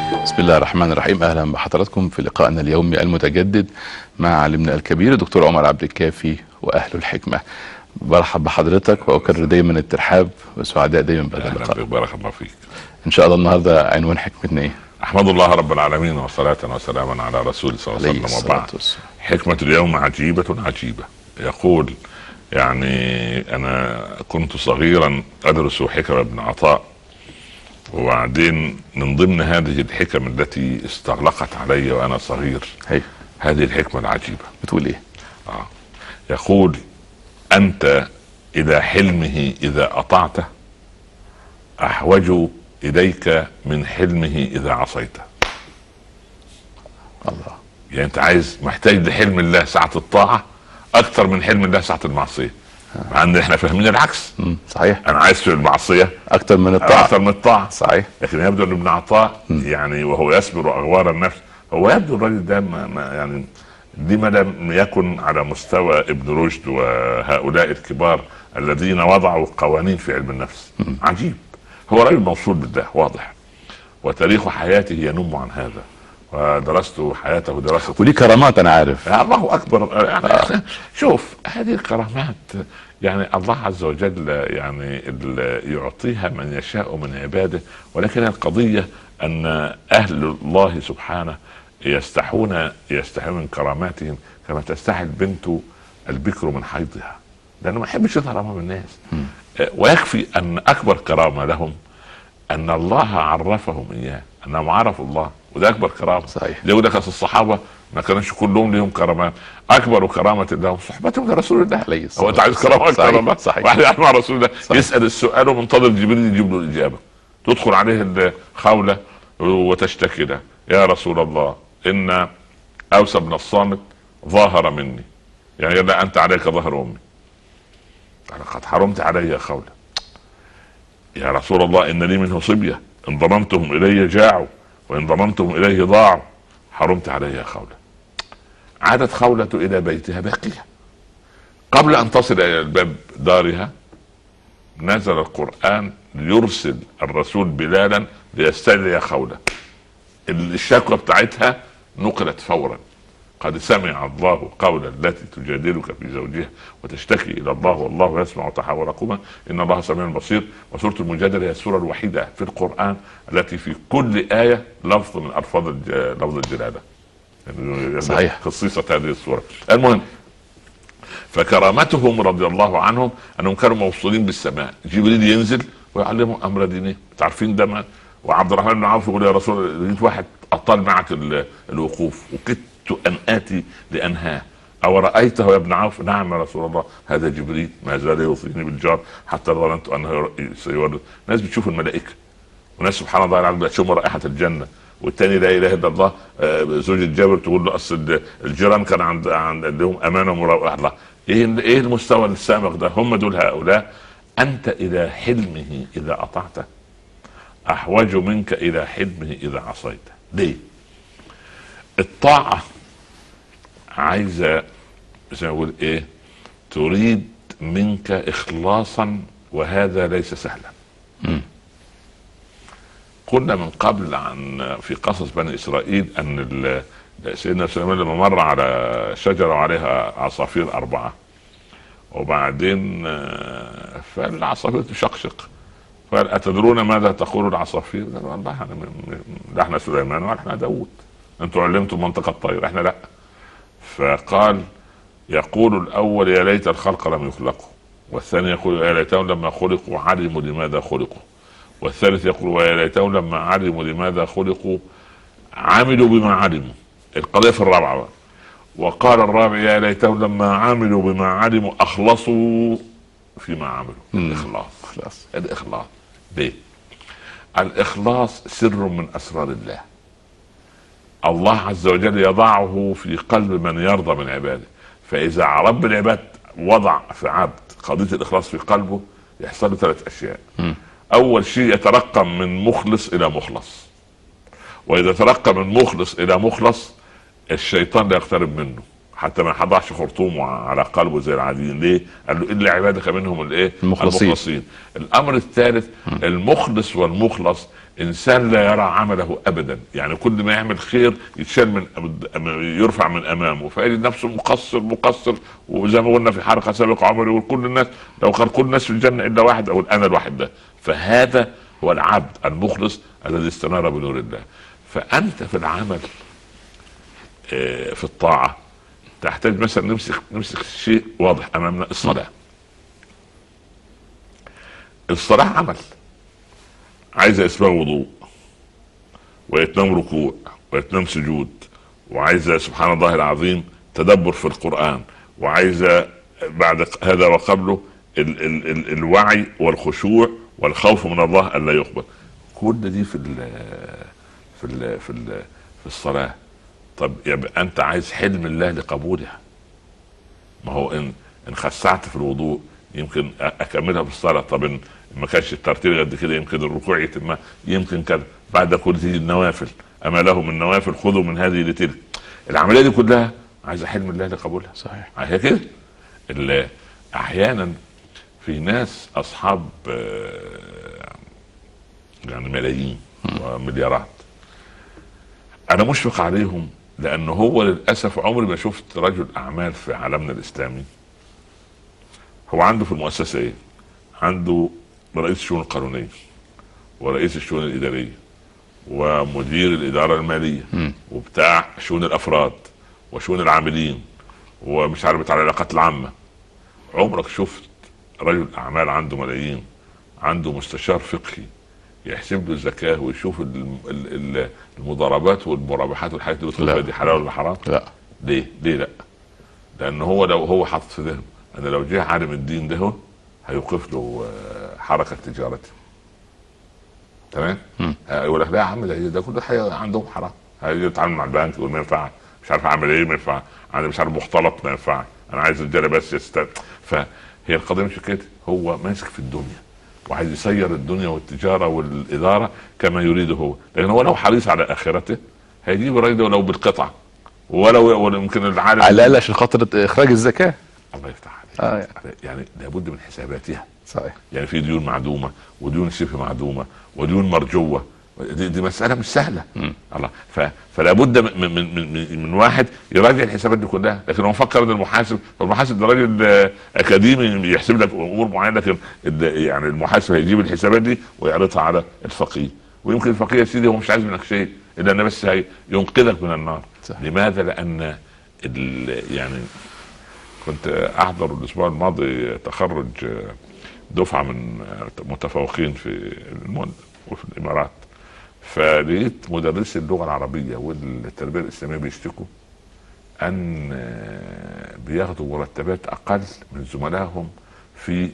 بسم الله الرحمن الرحيم اهلا بحضراتكم في لقائنا اليومي المتجدد مع عالمنا الكبير الدكتور عمر عبد الكافي واهل الحكمه برحب بحضرتك واكرر دايما الترحاب وسعداء دايما بهذا اهلا اللقاء بك بارك الله فيك ان شاء الله النهارده عنوان حكمتنا ايه؟ احمد الله رب العالمين وصلاة وسلاما على رسول صلى الله عليه عليه وسلم الصلاه وبعد والسلام حكمة اليوم عجيبة عجيبة يقول يعني انا كنت صغيرا ادرس حكم ابن عطاء وبعدين من ضمن هذه الحكم التي استغلقت علي وانا صغير هي هذه الحكمة العجيبة بتقول ايه؟ آه. يقول انت الى حلمه اذا اطعته احوج اليك من حلمه اذا عصيته الله يعني انت عايز محتاج لحلم الله ساعة الطاعة اكتر من حلم الله ساعة المعصية مع ان احنا فاهمين العكس مم. صحيح انا عايز في المعصية اكتر من الطاعه اكتر من الطاعة صحيح لكن يبدو ان ابن عطاء يعني وهو يصبر اغوار النفس هو يبدو الراجل ده ما ما يعني لما لم يكن على مستوى ابن رشد وهؤلاء الكبار الذين وضعوا قوانين في علم النفس عجيب هو رجل موصول بالله واضح وتاريخ حياته ينم عن هذا ودرست حياته دراسة وليه كرامات انا عارف يا الله اكبر يعني شوف هذه الكرامات يعني الله عز وجل يعني ال- يعطيها من يشاء من عباده ولكن القضيه ان اهل الله سبحانه يستحون يستحون من كراماتهم كما تستحي البنت البكر من حيضها لانه ما يحبش يظهر امام الناس ويكفي ان اكبر كرامه لهم ان الله عرفهم اياه انهم عرفوا الله وده اكبر كرامه صحيح. يقول لك أصل الصحابه ما كانش كلهم لهم كرامات اكبر كرامه لهم صحبتهم لرسول الله عليه الصلاة هو انت عايز والسلام. كرامه صحيح. كرامه صحيح. واحد قاعد مع رسول الله صحيح. يسال السؤال ومنتظر جبريل يجيب له الاجابه تدخل عليه الخوله وتشتكي له يا رسول الله ان اوس بن الصامت ظاهر مني يعني لا انت عليك ظهر امي قال قد حرمت علي يا خوله يا رسول الله ان لي منه صبيه ان ضممتهم الي جاعوا وان ضممتهم اليه ضاعوا حرمت علي يا خوله عادت خوله الى بيتها باقيه قبل ان تصل الى الباب دارها نزل القران ليرسل الرسول بلالا ليستدعي خوله الشكوى بتاعتها نقلت فورا قد سمع الله قول التي تجادلك في زوجها وتشتكي الى الله والله يسمع تحاوركما ان الله سميع بصير وسوره المجادله هي السوره الوحيده في القران التي في كل ايه لفظ من الفاظ الج- لفظ الجلاله يعني صحيح. خصيصه هذه السوره المهم فكرامتهم رضي الله عنهم انهم كانوا موصولين بالسماء جبريل ينزل ويعلمهم امر دينه عارفين ده ما وعبد الرحمن بن عوف يقول يا رسول الله لقيت واحد اطال معك ال- الوقوف وكدت ان اتي لانهاه او رايته يا ابن عوف نعم يا رسول الله هذا جبريل ما زال يوصيني بالجار حتى ظننت انه سيورد ناس بتشوف الملائكه وناس سبحان الله العظيم بتشم رائحه الجنه والتاني لا اله الا الله آه، زوجة جابر تقول له اصل الجيران كان عند عند لهم امانه ومراوحه الله ايه ايه المستوى السامق ده هم دول هؤلاء انت الى حلمه اذا اطعته احوج منك الى حلمه اذا عصيته ليه الطاعه عايزه زي ما بقول ايه تريد منك اخلاصا وهذا ليس سهلا مم. قلنا من قبل عن في قصص بني اسرائيل ان ال- سيدنا سليمان لما مر على شجره وعليها عصافير اربعه وبعدين آه، فالعصافير تشقشق قال اتدرون ماذا تقول العصافير؟ قالوا والله احنا م- م- لا احنا سليمان ولا احنا داوود انتم علمتم منطق الطير احنا لا فقال يقول الاول يا ليت الخلق لم يخلقوا والثاني يقول يا ليتهم لما خلقوا علموا لماذا خلقوا والثالث يقول ويا ليتهم لما علموا لماذا خلقوا عملوا بما علموا القضيه في الرابعه بقى. وقال الرابع يا ليتهم لما عملوا بما علموا اخلصوا فيما عملوا مم. الاخلاص خلاص الاخلاص ليه؟ الاخلاص سر من اسرار الله الله عز وجل يضعه في قلب من يرضى من عباده فاذا رب العباد وضع في عبد قضيه الاخلاص في قلبه يحصل له ثلاث اشياء مم. اول شيء يترقم من مخلص الى مخلص واذا ترقى من مخلص الى مخلص الشيطان لا يقترب منه حتى ما يضعش خرطومه على قلبه زي العاديين ليه؟ قال له الا عبادك منهم الايه؟ المخلصين. المخلصين. الامر الثالث المخلص والمخلص انسان لا يرى عمله ابدا يعني كل ما يعمل خير يتشال من يرفع من امامه فيجد نفسه مقصر مقصر وزي ما قلنا في حلقه سابقه عمر يقول كل الناس لو كان كل الناس في الجنه الا واحد او انا الواحد ده فهذا هو العبد المخلص الذي استنار بنور الله فانت في العمل آه، في الطاعه تحتاج مثلا نمسك نمسك شيء واضح امامنا الصلاه الصلاه عمل عايزه اسباغ وضوء ويتنام ركوع ويتنام سجود وعايزه سبحان الله العظيم تدبر في القران وعايزه بعد هذا وقبله ال ال ال الوعي والخشوع والخوف من الله الا يقبل كل دي في ال في ال في ال في الصلاه طب يبقى انت عايز حلم الله لقبولها ما هو ان ان خسعت في الوضوء يمكن اكملها في الصلاه طب ان ما كانش الترتيب قد كده يمكن الركوع يتم يمكن كذا بعد كل تيجي النوافل اما له من نوافل خذوا من هذه لتلك العمليه دي كلها عايزه حلم الله لقبولها صحيح هي كده احيانا في ناس اصحاب آه، يعني ملايين ومليارات انا مشفق عليهم لانه هو للاسف عمري ما شفت رجل اعمال في عالمنا الاسلامي هو عنده في المؤسسه ايه؟ عنده رئيس الشؤون القانونيه ورئيس الشؤون الاداريه ومدير الاداره الماليه م. وبتاع شؤون الافراد وشؤون العاملين ومش عارف بتاع العلاقات العامه عمرك شفت رجل اعمال عنده ملايين عنده مستشار فقهي يحسب له الزكاه ويشوف المضاربات والمرابحات والحاجات اللي دي حلال ولا حرام؟ لا ليه؟ ليه لا؟ لان هو لو هو حاطط في ذهنه ان لو جه عالم الدين ده هيوقف له آه، حركه تجارته تمام؟ آه، يقول لك لا يا عم ده, ده كل حاجه عندهم حرام يتعامل مع البنك يقول ما ينفعش مش عارف اعمل ايه ما ينفع انا مش عارف مختلط ما ينفع انا عايز رجاله بس يست فهي القضيه مش كده هو ماسك في الدنيا وعايز يسير الدنيا والتجاره والاداره كما يريد هو لكن هو لو حريص على اخرته هيجيب الراجل ولو بالقطعه ولو ولو يمكن العالم على الاقل عشان خاطر اخراج الزكاه الله يفتح عليك آه يعني. يعني لابد من حساباتها صحيح يعني في ديون معدومه وديون شبه معدومه وديون مرجوه دي, دي مساله مش سهله م. الله ف... فلا بد من, من, من, من واحد يراجع الحسابات دي كلها لكن هو مفكر ان المحاسب المحاسب ده راجل اكاديمي يحسب لك امور معينه لكن يعني المحاسب هيجيب الحسابات دي ويعرضها على الفقيه ويمكن الفقيه يا سيدي هو مش عايز منك شيء الا ان بس ينقذك من النار صح. لماذا لان يعني كنت احضر الاسبوع الماضي تخرج دفعه من متفوقين في المون وفي الامارات فلقيت مدرسي اللغه العربيه والتربيه الاسلاميه بيشتكوا ان بياخدوا مرتبات اقل من زملائهم في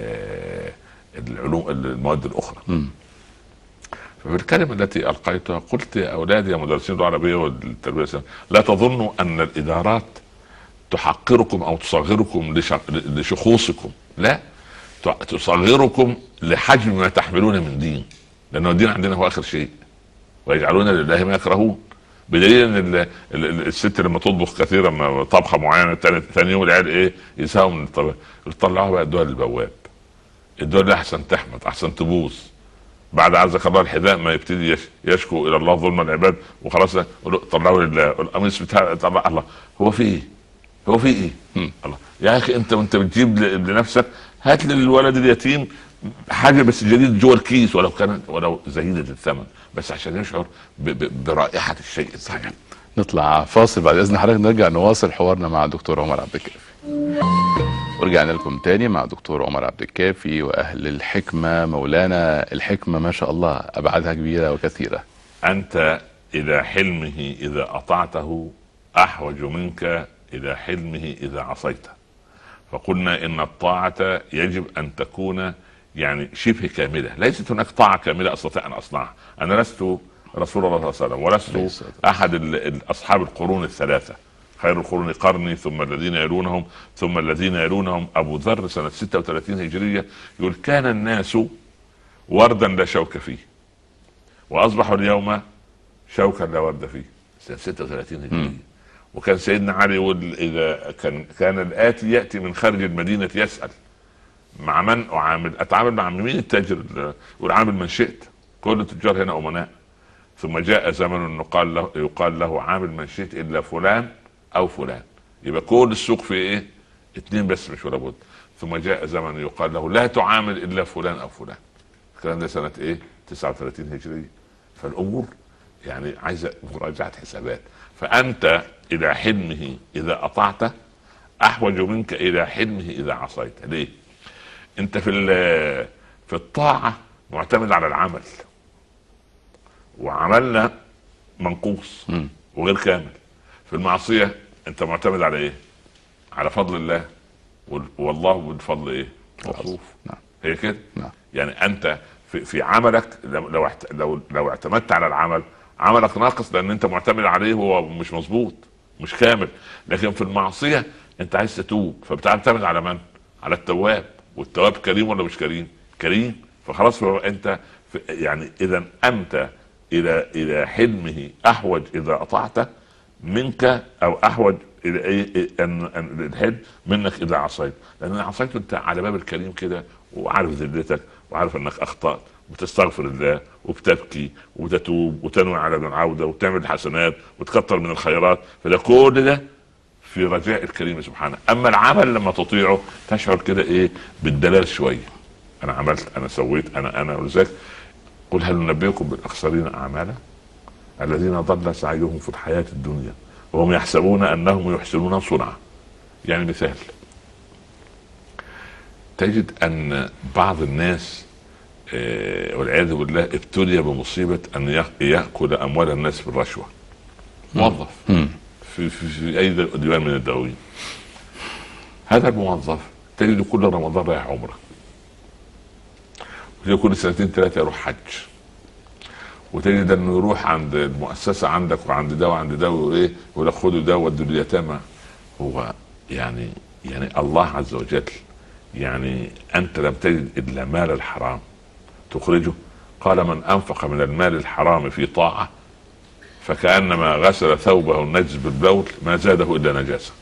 العلوم المواد الاخرى م. ففي الكلمه التي القيتها قلت يا اولادي يا مدرسين اللغه العربيه والتربيه الاسلاميه لا تظنوا ان الادارات تحقركم او تصغركم لشخوصكم لا تصغركم لحجم ما تحملون من دين لانه الدين عندنا هو اخر شيء ويجعلون لله ما يكرهون بدليل ان الست لما تطبخ كثيرا طبخه معينه ثاني يوم العيال ايه يساووا من الطبخ يطلعوها بقى ادوها للبواب ادوها اللي احسن تحمد احسن تبوظ بعد عزك الله الحذاء ما يبتدي يشكو الى الله ظلم العباد وخلاص طلعوا لله القميص بتاع طلع الله هو في ايه؟ هو في ايه؟ الله يا اخي انت وانت بتجيب لنفسك هات للولد اليتيم حاجه بس جديد جوه الكيس ولو كانت ولو زهيده الثمن بس عشان يشعر برائحه الشيء الصحيح نطلع فاصل بعد اذن حضرتك نرجع نواصل حوارنا مع دكتور عمر عبد الكافي ورجعنا لكم تاني مع دكتور عمر عبد الكافي واهل الحكمه مولانا الحكمه ما شاء الله ابعادها كبيره وكثيره انت الى حلمه اذا اطعته احوج منك الى حلمه اذا عصيته فقلنا ان الطاعه يجب ان تكون يعني شبه كامله ليست هناك طاعه كامله استطيع ان اصنعها انا لست رسول الله صلى الله عليه وسلم ولست احد اصحاب القرون الثلاثه خير القرون قرني ثم الذين يلونهم ثم الذين يلونهم ابو ذر سنه 36 هجريه يقول كان الناس وردا لا شوك فيه واصبحوا اليوم شوكا لا ورد فيه سنه 36 هجريه وكان سيدنا علي يقول اذا كان كان الاتي ياتي من خارج المدينه يسال مع من اعامل اتعامل مع مين التاجر يقول عامل من شئت كل التجار هنا امناء ثم جاء زمن يقال له يقال له عامل من شئت الا فلان او فلان يبقى كل السوق في ايه؟ اثنين بس مش ولا بد ثم جاء زمن يقال له لا تعامل الا فلان او فلان الكلام ده سنه ايه؟ 39 هجريه فالامور يعني عايزه مراجعه حسابات فانت الى حلمه اذا اطعته احوج منك الى حلمه اذا عصيت ليه؟ انت في في الطاعه معتمد على العمل وعملنا منقوص مم. وغير كامل في المعصيه انت معتمد على ايه؟ على فضل الله وال- والله بالفضل ايه؟ موصوف نعم هي كده نعم يعني انت في, في عملك لو لو احت- لو لو اعتمدت على العمل عملك ناقص لان انت معتمد عليه وهو مش مظبوط مش كامل لكن في المعصيه انت عايز تتوب فبتعتمد على من؟ على التواب والتواب كريم ولا مش كريم؟ كريم فخلاص فهو انت في يعني اذا انت الى الى حلمه احوج اذا اطعته منك او احوج الى ايه ان ان الحلم منك اذا عصيت لان عصيت انت على باب الكريم كده وعارف ذلتك وعارف انك اخطات وتستغفر الله وبتبكي وتتوب وتنوي على العوده وتعمل الحسنات وتكتر من الخيرات فده كل ده في رجاء الكريم سبحانه اما العمل لما تطيعه تشعر كده ايه بالدلال شويه انا عملت انا سويت انا انا ولذلك قل هل ننبئكم بالاخسرين اعمالا الذين ضل سعيهم في الحياه الدنيا وهم يحسبون انهم يحسنون صنعا يعني مثال تجد ان بعض الناس آه، والعياذ بالله ابتلي بمصيبه ان يأ- ياكل اموال الناس بالرشوه موظف مم. في, في, في اي ديوان من الدواوين هذا الموظف تجد كل رمضان رايح عمره وتجد كل سنتين ثلاثه يروح حج وتجد انه يروح عند المؤسسه عندك وعند ده وعند ده وايه يقول لك خدوا ده ودوا اليتامى هو يعني يعني الله عز وجل يعني انت لم تجد الا مال الحرام تخرجه قال من انفق من المال الحرام في طاعه فكانما غسل ثوبه النجس بالبول ما زاده الا نجاسه.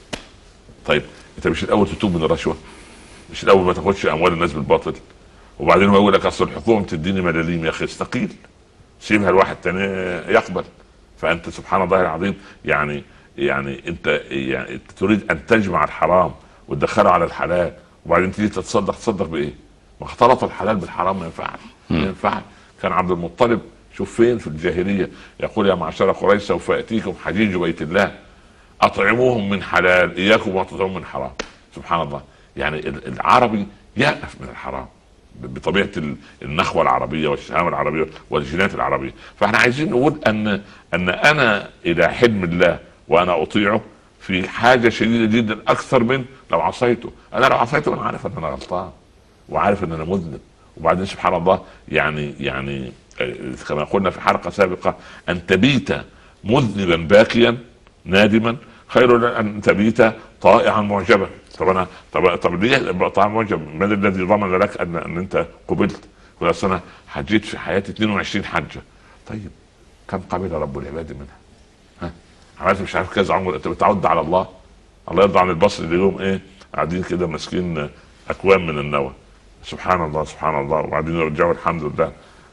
طيب انت مش الاول تتوب من الرشوه؟ مش الاول ما تاخدش اموال الناس بالباطل؟ وبعدين هو يقول لك اصل الحكومه بتديني ملاليم يا اخي استقيل سيبها لواحد تاني يقبل فانت سبحان الله العظيم يعني يعني انت يعني أنت تريد ان تجمع الحرام وتدخله على الحلال وبعدين تيجي تتصدق تصدق بايه؟ ما اختلط الحلال بالحرام ما ينفعش ما ينفعش كان عبد المطلب شوف فين في الجاهليه يقول يا معشر قريش سوف ياتيكم حجيج بيت الله اطعموهم من حلال اياكم وتطعمون من حرام سبحان الله يعني ال- العربي يأنف من الحرام ب- بطبيعه ال- النخوه العربيه والشهامه العربيه والجينات العربيه فاحنا عايزين نقول ان ان انا الى حلم الله وانا اطيعه في حاجه شديده جدا اكثر من لو عصيته انا لو عصيته انا عارف ان انا غلطان وعارف ان انا مذنب وبعدين سبحان الله يعني يعني آه، كما قلنا في حلقه سابقه ان تبيت مذنبا باكيا نادما خير من ان تبيت طائعا معجبا طب انا طب طب ليه أبقى طائعا معجب من الذي ضمن لك ان ان انت قبلت يقول أصل انا حجيت في حياتي 22 حجه طيب كم قبل رب العباد منها؟ ها عملت مش عارف كذا عمر انت بتعد على الله الله يرضى عن البصر اليوم ايه قاعدين كده ماسكين اكوام من النوى سبحان الله سبحان الله وبعدين يرجعوا الحمد لله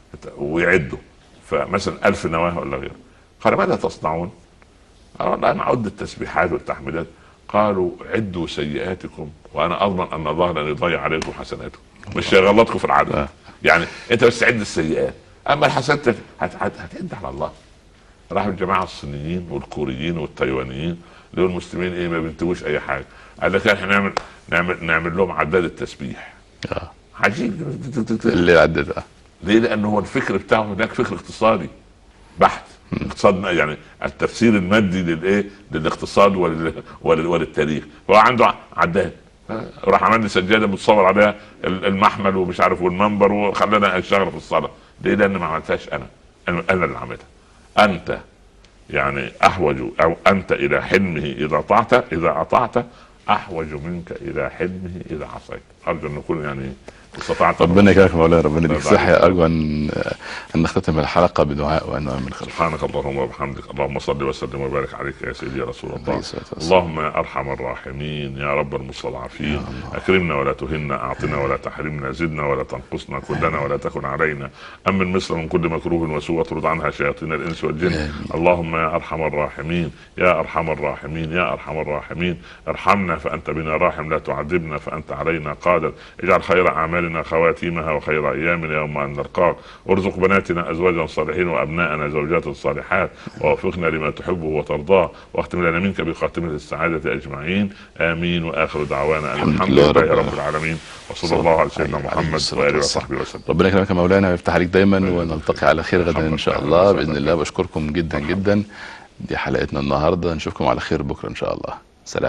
ويعدوا فمثلا ألف نواه ولا غيره قال ماذا تصنعون؟ قال والله انا اعد التسبيحات والتحميدات قالوا عدوا سيئاتكم وانا اضمن ان الله لن يضيع عليكم حسناتكم مش هيغلطكم في العدد آه. يعني انت بس عد السيئات اما الحسنات هت- هت- هتعد على الله راحوا الجماعه الصينيين والكوريين والتايوانيين لقوا المسلمين ايه ما بينتجوش اي حاجه قال لك احنا نعمل نعمل نعمل لهم عداد التسبيح آه. عجيب اللي عدد آه. ليه؟ لان هو الفكر بتاعه هناك فكر اقتصادي بحت اقتصاد يعني التفسير المادي للايه؟ للاقتصاد ولل... ولل... وللتاريخ هو عنده عداد راح عمل لي سجاده متصور عليها ال- المحمل ومش عارف والمنبر وخلاني اشتغل في الصلاه ليه؟ لان ما عملتهاش انا انا أنا اللي عملتها انت يعني احوج او انت الى حلمه اذا اطعت اذا اطعت احوج منك الى حلمه اذا عصيت ارجو ان نكون يعني استطعت ربنا يكرمك يا مولانا ربنا يديك الله الصحه يبارك ارجو ان ان نختتم الحلقه بدعاء وانواع من خير سبحانك اللهم وبحمدك اللهم صل وسلم وبارك عليك يا سيدي يا رسول عليه الله الصلاة والسلام. اللهم يا ارحم الراحمين يا رب المستضعفين اكرمنا ولا تهنا اعطنا ولا تحرمنا زدنا ولا تنقصنا كلنا ولا تكن علينا امن مصر من كل مكروه وسوء اطرد عنها شياطين الانس والجن اللهم يا ارحم الراحمين يا ارحم الراحمين يا ارحم الراحمين ارحمنا فانت بنا راحم لا تعذبنا فانت علينا قادر اجعل خير اعمالنا خواتيمها وخير ايامنا يوم ان نلقاك ارزق بناتنا ازواجا صالحين وابناءنا زوجات صالحات ووفقنا لما تحبه وترضاه واختم لنا منك بخاتمه السعاده اجمعين امين واخر دعوانا ان الحمد الحمد لله لله رب رب العالمين وصلى الله على سيدنا عليه محمد الصلاة واله والسلام. وصحبه وسلم ربنا يكرمك يا مولانا ويفتح عليك دايما ونلتقي على خير غدا ان شاء الله باذن الله بشكركم جدا جدا دي حلقتنا النهارده نشوفكم على خير بكره ان شاء الله